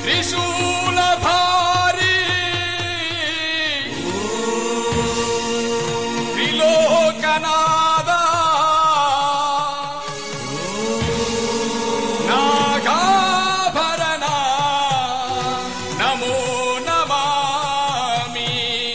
త్రిశూలధారి త్రిలోకనాథ నాగాభరణ నమో నమామి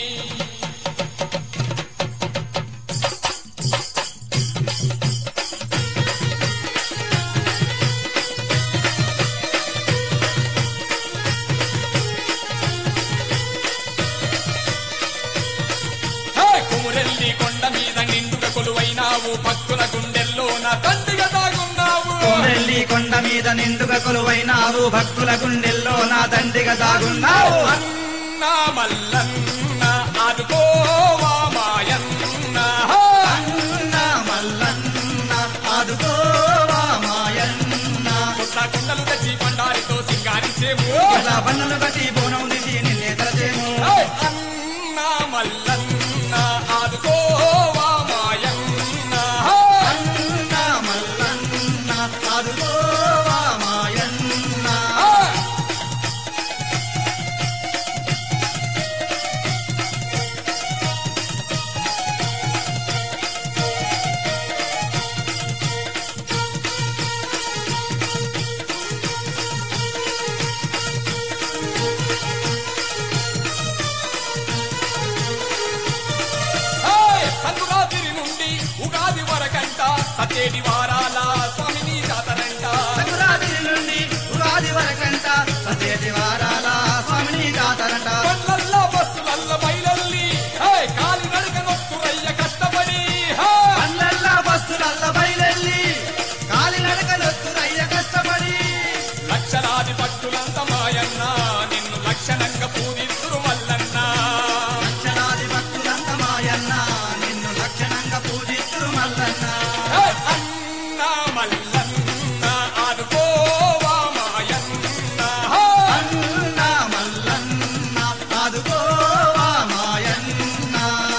హే! కుమురెల్లి కొండ మీద నిండుగా కొలువైనావు భక్తుల గుండెల్లో నా తండ్రిగా దాగున్నావు కోరెల్లి కొండ మీద నిండుగా కొలువైనావు భక్తుల గుండెల్లో నా దండిగా దాగున్నావు అన్న మల్లన్న ఆదుకోవా మాయన్న హే! అన్న మల్లన్న ఆదుకోవా మాయన్న కొత్త కుండలు తెచ్చి పండారితో సింగారించేము ఇలా బన్నలు కట్టి బోనం తీసి నిన్నే తలచేము హే! అన్న మల్లన్న ఆదుకోవా మాయన్న హే! అన్న మల్లన్న ఆదుకోవా మాయన్న హే! హే! సంకురాత్రి నుండి ఉగాది వరకంట సతేడి వారాల స్వామిని జాతరంట సంక్రాంతి నుండి ఉగాది వరకంట సతేటి వారాల స్వామిని జాతరంట బండ్లల్ల బస్సులల్ల బయలల్లి హే! కాలి నడక నొక్కురయ్య కష్టపడి హే! అల్లల్ల బస్సులల్ల బయలెల్లి కాలి నడకలొత్తురయ్య కష్టపడి లక్షలాది భక్తులంత మాయన్న నిన్ను లక్షణంగా పూజిస్తురు మల్లన్న లక్షలాది భక్తులంత మాయన్న నిన్ను లక్షణంగా పూజిస్తూ మల్లన్న హే! అన్న మల్లన్న ఆదుకోవా మాయన్న హే! అన్న మల్లన్న ఆదుకోవా మాయన్న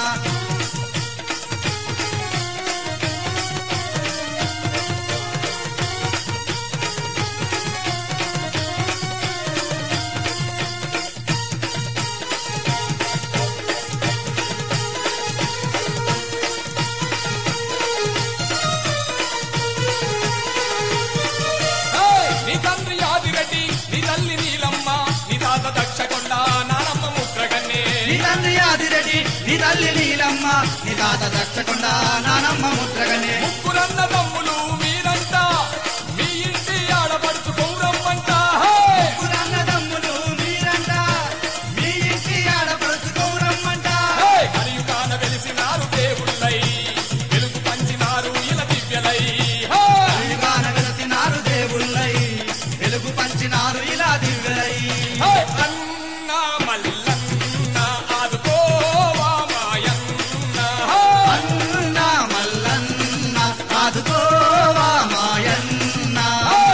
హే! నీ తండ్రి ఆదిరెడ్డి నీ తల్లి నీలమ్మ నీ తాత దక్షకొండ నానమ్మ ముద్రగన్నే నీ తండ్రి ఆదిరెడ్డి నీ తల్లి నీలమ్మ నీ తాత దక్షకొండ నానమ్మ ముద్రగనే ముగ్గురన్న తమ్ములు మీరంట మీ ఇంటి ఆడపడుచు గౌరమ్మంట హే! పురాన్నదమ్ములు మీరంట మీ ఇంటి ఆడపడుచు గౌరమ్మంట హే! కలియుగాన వెలిసినారు దేవుళ్ళై వెలుగు పంచినారు ఇలా దివ్యలై హే! అయ్యగాన వెలసినారు దేవుళ్ళై వెలుగు పంచినారు ఇలా దివ్యలై హే! అన్న మల్లన్న ఆదుకోవా మాయన్న హే! అన్న మల్లన్న ఆదుకోవా మాయన్న హే!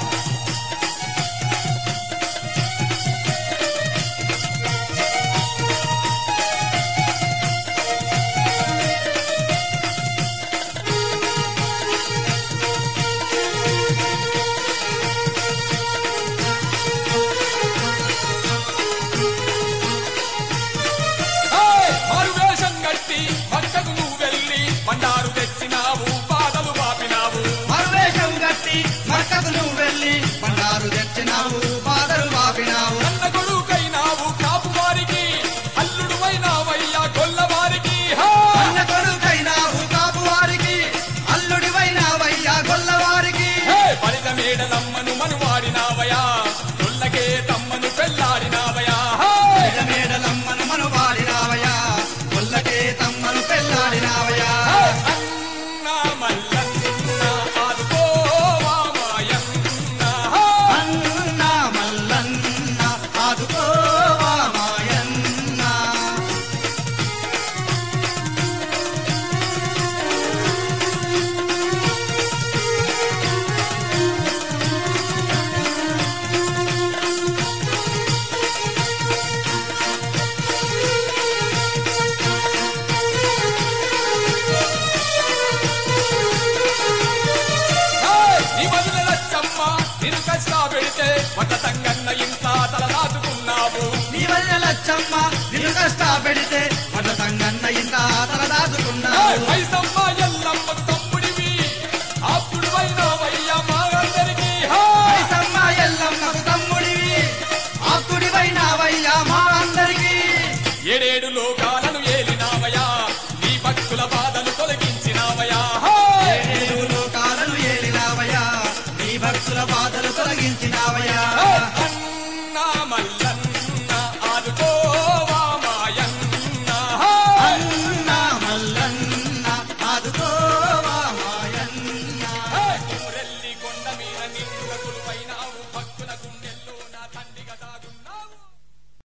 హే! మారువేషం కట్టి పక్కకు నువ్వు వెళ్ళి బండారు తెచ్చినావు బాధలు వాపినావు మరువేషం కట్టి మక్కకు నువ్వు వెళ్ళి బండారు తెచ్చినావు బాధలు వాపినావు కన్న కొడుకైనావు కాపు వారికి అల్లుడు అయినావయ్యా గొల్ల వారికి అన్న కొడుకైనావు కాపు వారికి అల్లుడివైనావయ్యా గొల్లవారికి పరిత మేడలమ్మను మనువాడినావయా గొల్లకే తమ్మను పెళ్ళాడినావయా హే! మేడలమ్మను మను వాడినావయ్యా గొల్లకే తమ్మను పెళ్ళాడినావయ్యా హే! అన్న మల్లన్న ఆదుకోవా మాయన్న హే! అన్న మల్లన్న ఆదుకోవా మాయన్న హే! నీ వదిన లచ్చమ్మ నిన్ను కష్టా పెడితే ఒక తంగన్న ఇంత తల మైసమ్మ నిన్ను కష్ట పెడితే